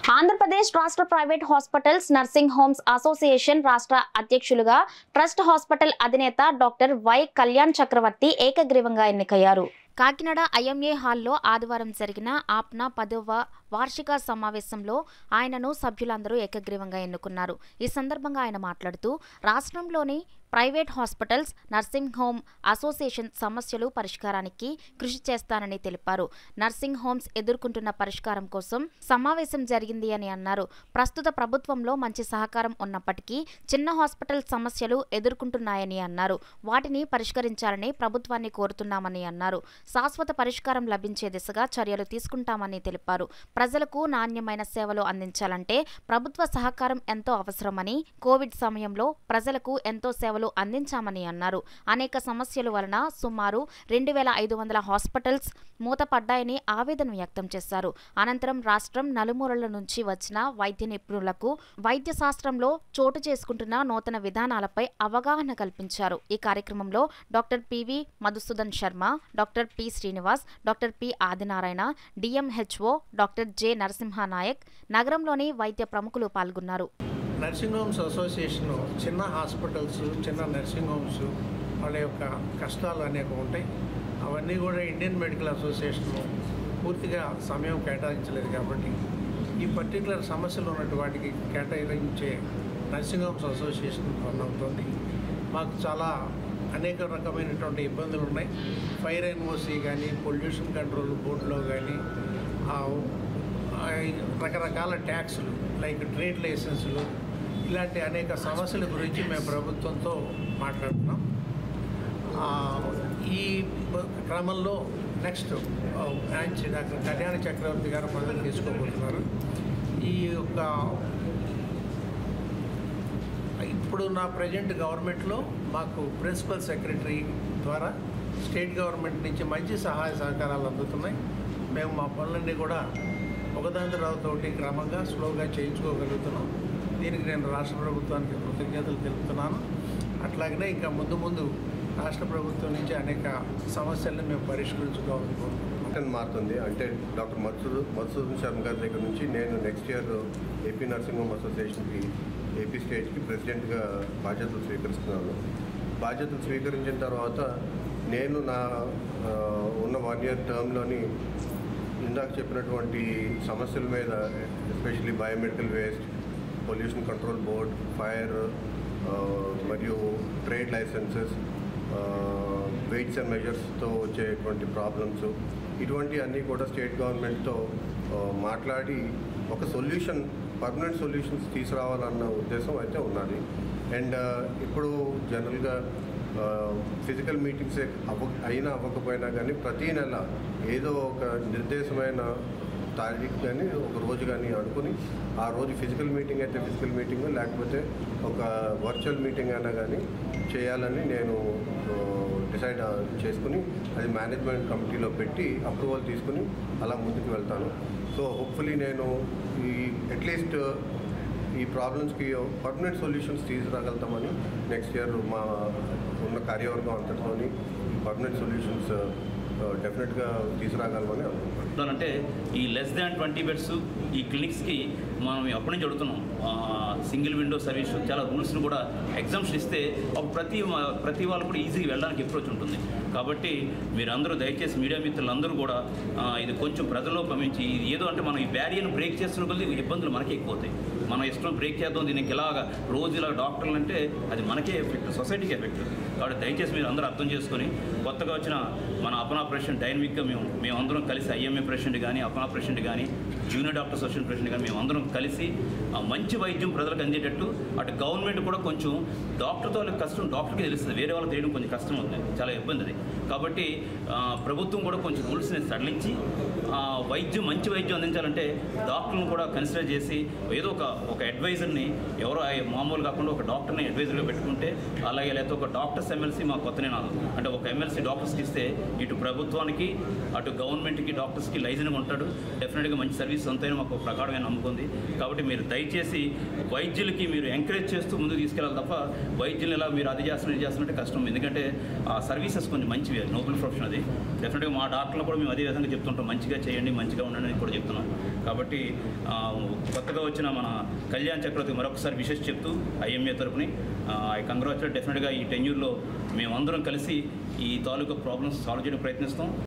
ఆంధ్రప్రదేశ్ రాష్ట్ర private hospitals nursing homes association రాష్ట్ర అధ్యక్షులుగా ట్రస్ట్ హాస్పిటల్ అధినేత డాక్టర్ వై కళ్యాణ్ చక్రవర్తి ఏకగ్రీవంగా ఎన్నికయ్యారు కాకినాడ ఐఎంఏ హాల్లో ఆదివారం జరిగిన ఆప్నా పదవ వార్షిక సమావేశంలో ఆయనను సభ్యులందరూ ఏకగ్రీవంగా ఎన్నుకున్నారు ఈ సందర్భంగా ఆయన మాట్లాడుతూ రాష్ట్రంలోని private hospitals nursing home association సమస్యలు పరిష్కారానికి కృషి చేస్తానని తెలిపారు నర్సింగ్ హోమ్స్ ఎదుర్కొంటున్న పరిష్కారం కోసం సమావేశం జరిగింది అని అన్నారు ప్రస్తుత ప్రభుత్వంలో మంచి సహకారం ఉన్నప్పటికీ చిన్న హాస్పిటల్ సమస్యలు ఎదుర్కొంటున్నాయని అన్నారు వాటిని పరిష్కరించాలని ప్రభుత్వాన్ని కోరుతున్నామని అన్నారు శాశ్వత పరిష్కారం లభించే దిశగా చర్యలు తీసుకుంటామని తెలిపారు ప్రజలకు నాణ్యమైన సేవలు అందించాలంటే ప్రభుత్వ సహకారం ఎంతో అవసరమని కోవిడ్ సమయంలో ప్రజలకు ఎంతో సేవలు అందించామని అన్నారు అనేక సమస్యల వలన సుమారు రెండు వేల ఐదు వందల హాస్పిటల్స్ మూతపడ్డాయని ఆవేదన వ్యక్తం చేశారు అనంతరం రాష్ట్రం నలుమూలల నుంచి వచ్చిన వైద్య నిపుణులకు వైద్య శాస్త్రంలో చోటు చేసుకుంటున్న నూతన విధానాలపై అవగాహన కల్పించారు ఈ కార్యక్రమంలో doctor PV Madhusudan Sharma doctor P Srinivas doctor P Adinarayana DMHO doctor J Narasimha Naik నగరంలోని వైద్య ప్రముఖులు పాల్గొన్నారు నర్సింగ్ హోమ్స్ అసోసియేషన్ చిన్న హాస్పిటల్స్ చిన్న నర్సింగ్ హోమ్స్ వాళ్ళ యొక్క కష్టాలు అనేక ఉంటాయి అవన్నీ కూడా ఇండియన్ మెడికల్ అసోసియేషన్ పూర్తిగా సమయం కేటాయించలేదు కాబట్టి ఈ పర్టికులర్ సమస్యలు ఉన్నటువంటి వాటికి కేటాయించే నర్సింగ్ హోమ్స్ అసోసియేషన్ రన్ అవుతుంది మాకు చాలా అనేక రకమైనటువంటి ఇబ్బందులు ఉన్నాయి ఫైర్ ఎన్ఓసి కానీ పొల్యూషన్ కంట్రోల్ బోర్డులో కానీ ఆ రకరకాల ట్యాక్సులు లైక్ ట్రేడ్ లైసెన్సులు ఇలాంటి అనేక సమస్యల గురించి మేము ప్రభుత్వంతో మాట్లాడుతున్నాం ఆ, ఈ బ- క్రమంలో నెక్స్ట్ బ్రాంచ్ డాక్టర్ కళ్యాణ చక్రవర్తి గారు పదవి తీసుకోబోతున్నారు ఈ యొక్క ఇప్పుడు నా ప్రజెంట్ గవర్నమెంట్లో మాకు ప్రిన్సిపల్ సెక్రటరీ ద్వారా స్టేట్ గవర్నమెంట్ నుంచి మంచి సహాయ సహకారాలు అందుతున్నాయి మేము మా పనులన్నీ కూడా ఒకదాని తర్వాత ఒకటి క్రమంగా స్లోగా చేయించుకోగలుగుతున్నాం దీనికి నేను రాష్ట్ర ప్రభుత్వానికి కృతజ్ఞతలు తెలుపుతున్నాను అట్లాగనే ఇంకా ముందు ముందు రాష్ట్ర ప్రభుత్వం నుంచి అనేక సమస్యలను మేము పరిష్కరించుకోవాలని కోరుకుంటున్నాం ప్యాటర్న్ మారుతుంది అంటే డాక్టర్ మధుసూ మధుసూదన్ శర్మ గారి దగ్గర నుంచి నేను next year AP nursing home అసోసియేషన్కి ఏపీ స్టేట్కి ప్రెసిడెంట్గా బాధ్యతలు స్వీకరిస్తున్నాను బాధ్యతలు స్వీకరించిన తర్వాత నేను నా ఆ, ఉన్న వన్ ఇయర్ టర్మ్లోని ఇందాక చెప్పినటువంటి సమస్యల మీద especially biomedical waste pollution control board fire మరియు ట్రేడ్ లైసెన్సెస్ వెయిట్స్ అండ్ మెజర్స్తో వచ్చేటువంటి ప్రాబ్లమ్స్ ఇటువంటి అన్నీ కూడా స్టేట్ గవర్నమెంట్తో మాట్లాడి ఒక సొల్యూషన్ పర్మనెంట్ సొల్యూషన్స్ తీసుకురావాలన్న ఉద్దేశం అయితే ఉన్నది అండ్ ఇప్పుడు జనరల్గా ఫిజికల్ మీటింగ్స్ అవ్వ అయినా అవ్వకపోయినా కానీ ప్రతీ నెల ఏదో ఒక నిర్దేశమైన తారీఖు కానీ ఒక రోజు కానీ అనుకుని ఆ రోజు ఫిజికల్ మీటింగ్ అయితే ఫిజికల్ మీటింగ్ లేకపోతే ఒక వర్చువల్ మీటింగ్ అయినా కానీ చేయాలని నేను డిసైడ్ చేసుకుని అది మేనేజ్మెంట్ కమిటీలో పెట్టి అప్రూవల్ తీసుకుని అలా ముందుకు వెళ్తాను సో హోప్ఫుల్లీ నేను ఈ అట్లీస్ట్ ఈ ప్రాబ్లమ్స్కి పర్మనెంట్ సొల్యూషన్స్ తీసుకురాగలుగుతామని నెక్స్ట్ ఇయర్ మా ఉన్న కార్యవర్గం అంతటితోని పర్మనెంట్ సొల్యూషన్స్ డెఫినెట్గా తీసుకురాగలమని అనుకుంటున్నాను అంటే ఈ లెస్ దాన్ ట్వంటీ బెడ్స్ ఈ క్లినిక్స్కి మనం అప్పటి నుంచి అడుగుతున్నాం సింగిల్ విండో సర్వీస్ చాలా రూల్స్ని కూడా ఎగ్జామ్షన్ ఇస్తే అప్పుడు ప్రతి ప్రతి వాళ్ళు కూడా ఈజీగా వెళ్ళడానికి అప్రోచ్ ఉంటుంది కాబట్టి మీరందరూ దయచేసి మీడియా మిత్రులందరూ కూడా ఆ, ఇది కొంచెం ప్రజల్లో పంపించి ఇది ఏదో అంటే మనం ఈ బ్యారియర్ని బ్రేక్ చేస్తున్న కొద్దీ ఇబ్బందులు మనకే ఎక్కువ అవుతాయి మనం ఇష్టం బ్రేక్ చేద్దాం దీనికి ఇలాగా రోజు ఇలా డాక్టర్లు అంటే అది మనకే ఎఫెక్ట్ సొసైటీకి ఎఫెక్ట్ కాబట్టి దయచేసి మీరు అందరూ అర్థం చేసుకొని కొత్తగా వచ్చిన మన అపనా ప్రెసిడెంట్ డైనమిక్గా మేము మేమందరం కలిసి ఐఎంఏ ప్రెసిడెంట్ కానీ అపనా ప్రెసిడెంట్ కానీ జూనియర్ డాక్టర్ అసోసియేషన్ ప్రెసిడెంట్ కానీ మేమందరం కలిసి ఆ మంచి వైద్యం ప్రజలకు అందేటట్టు అటు గవర్నమెంట్ కూడా కొంచెం డాక్టర్తో వాళ్ళకి కష్టం డాక్టర్కి తెలుస్తుంది వేరే వాళ్ళకి తెలియడం కొంచెం కష్టం అవుతుంది చాలా ఇబ్బంది అది కాబట్టి ఆ, ప్రభుత్వం కూడా కొంచెం రూల్స్ని సడలించి ఆ, వైద్యం మంచి వైద్యం అందించాలంటే డాక్టర్లను కూడా కన్సిడర్ చేసి ఏదో ఒక ఒక అడ్వైజర్ని ఎవరో ఆ- మామూలు కాకుండా ఒక డాక్టర్ని అడ్వైజర్గా పెట్టుకుంటే అలాగే లేకపోతే ఒక డాక్టర్స్ ఎమ్మెల్సీ మా కొత్త నినాదం అంటే ఒక ఎమ్మెల్సీ డాక్టర్స్కి ఇస్తే ఇటు ప్రభుత్వానికి అటు గవర్నమెంట్కి డాక్టర్స్కి లైజన్గా ఉంటాడు డెఫినెట్గా మంచి సర్వీస్ అంతైనా మాకు ప్రగాఢమైన నమ్మకం ఉంది కాబట్టి మీరు దయచేసి వైద్యులకి మీరు ఎంకరేజ్ చేస్తూ ముందుకు తీసుకెళ్ళాలి తప్ప వైద్యులు ఇలా మీరు అది చేస్తున్నారు ఇది చేస్తున్నట్టే కష్టం ఎందుకంటే ఆ సర్వీసెస్ కొంచెం మంచివి నోబెల్ ప్రొఫెషన్ అది డెఫినెట్గా మా డాక్టర్లు కూడా మేము అదే విధంగా చెప్తుంటాం మంచిగా చేయండి మంచిగా ఉండండి అని కూడా చెప్తున్నాం కాబట్టి ఆ, కొత్తగా వచ్చిన మన కళ్యాణ్ చక్రవర్తి మరొకసారి విశేష చెప్తూ ఐఎంఏ తరపుని ఐ కంగ్రాచులేట్ డెఫినెట్గా ఈ టెన్యూర్లో మేమందరం కలిసి ఈ తాలూకా ప్రాబ్లమ్స్ సాల్వ్ చేయడానికి ప్రయత్నిస్తాం